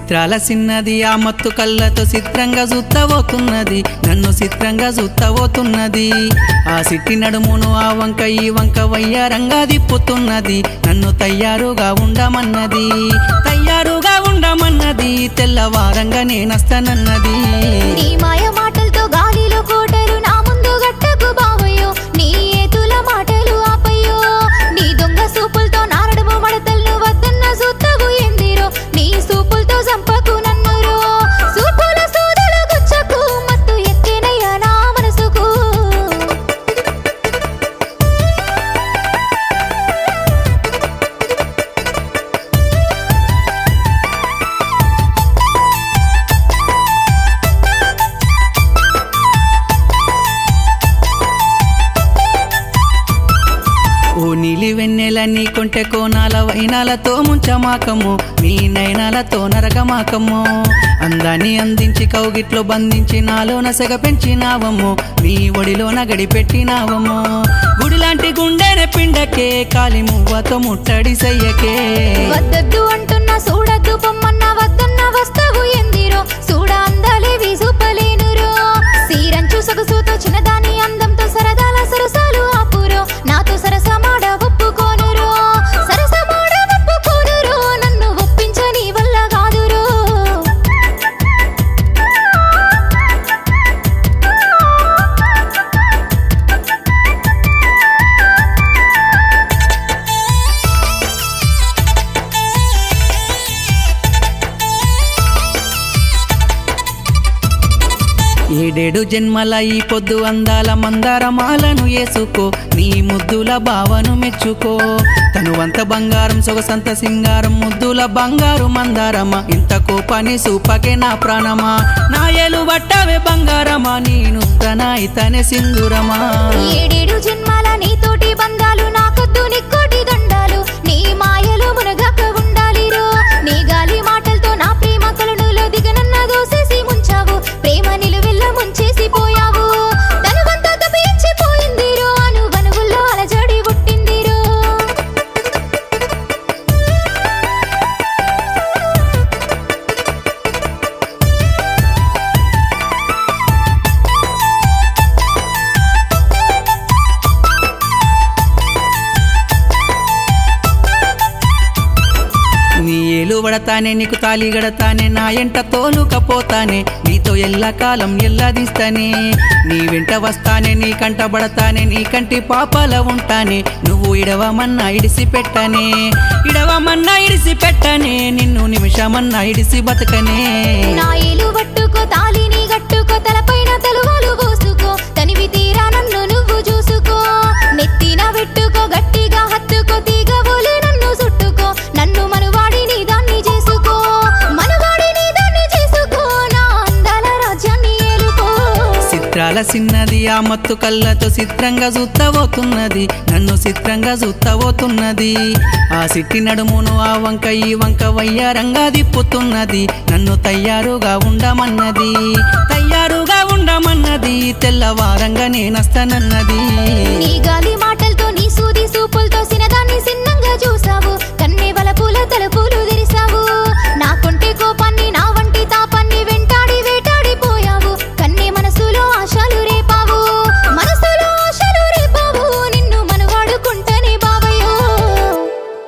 చిత్రాల సిన్నది ఆ మత్తు కళ్ళతో చిత్రంగా చూత్తబోతున్నది నన్ను చిత్రంగా చూత్తబోతున్నది ఆ సిట్టి నడుమును ఆ వంక ఈ వంక వయ్యారంగా దిప్పుతున్నది నన్ను తయారుగా ఉండమన్నది తయారుగా ఉండమన్నది తెల్లవారంగా నేనస్తానన్నది నీ మాయ మాటలతో గాలిలో కోటరు నా ముందు గట్టకు బావయ్యో నీ ఏతుల మాటలు ఆపయ్యో నీ దొంగ సూపులతో నారడము మడతలను వద్దన్న సూత్తగు ఎందిరో నీ సూపులతో చంపకు నన్నురో సూపుల సూదుల గుచ్చకు మత్తు ఎక్కినయ్యా నా మనసుకు ఓ నీలి వెన్నెల నీ కొంటె కోనాల వైనాలతో ముంచమాకము నీ నయనాలతో నరకమాకము అందాన్ని అందించి కౌగిట్లో బంధించి నాలోన సెగ పెంచినావము నీ ఒడిలోన గడిపెట్టినావము గుడిలాంటి గుండెనే పిండకే కాలి మువ్వతో ముట్టడి సయ్యకే వద్దద్దు అంటున్నా చూడద్దు పొమ్మన్న వద్దన్న వస్తావు ఎందిరో చూడ అందాలేవి చూపలేనురో సీరంచు సొగసుతో చిన్నదాని అందంతో సరదాల సరసాలు ఆపురో నాతో సరసమాడ ఒప్పుకోనురో సరసమాడ ఒప్పుకోనురో నన్ను ఒప్పించని వల్ల కాదురో ఏడేడు జన్మల ఈ పొద్దు అందాల మందారమాలను వేసుకో నీ ముద్దుల భావను మెచ్చుకో తనువంత బంగారం సొగసంత సింగారం ముద్దుల బంగారు మందారమా ఇంత కోపాన్ని సూపకే నా ప్రాణమా నా ఏలు పట్టవే బంగారమా నేను తన ఇతనే సింధురమా ఏడేడు జన్మాల నీతోటి బంధాలు నాకొద్దు నిక్కోటి దండాలు నీ మాయలో మునగక ఉండాలిరో నీ గాలి మాటలతో నా ప్రేమ కలనులో దిగనన్న దోసేసి ముంచావు ప్రేమ నిలువెల్ల ముంచేసి పోయావు తనువంతా తప్పించిపోయిందిరో అను వనువుల్లో అలజడి పుట్టిందిరో నీ ఏలు పడతానే నీకు తాలి గడతానే నా ఎంట తోలుకపోతానే నీతో ఎల్లకాలం ఎల్లదిస్తానే నీ వెంట వస్తానే నీ కంట పడతానే నీ కంటి పాపాల ఉంటానే నువ్వు ఇడవమన్నా ఇడిసి పెట్టనే ఇడవమన్నా ఇడిసి పెట్టనే నిన్ను నిమిషమన్నా ఇడిసి బతకనే నా ఏలు పట్టుకో తాలిని గట్టుకో తలపైన తలువాలు పోసుకో తనివి తీరా నన్ను నువ్వు చూసుకో నెత్తిన పెట్టుకో గట్టిగా హత్తుకో తీగబోలే నన్ను చుట్టుకో నన్ను మనువాడి నీ దాన్ని చేసుకో మనువాడి నీ దాన్ని చేసుకో నా అందాల రాజ్యాన్ని ఏలుకో చిత్రాల సిన్నది ఆ మత్తు కళ్ళతో చిత్రంగా చూత్తబోతున్నది నన్ను చిత్రంగా చూత్తబోతున్నది ఆ సిట్టి నడుమును ఆ వంక ఈ వంక వయ్యారంగా దిప్పుతున్నది నన్ను తయారుగా ఉండమన్నది తయారుగా ఉండమన్నది తెల్లవారంగా నేనస్తానన్నది నీ గాలి మాటలతో నీ సూది సూపులతో సినదాన్ని సిన్నంగా చూసావు కన్నె వల పూల తలుపులు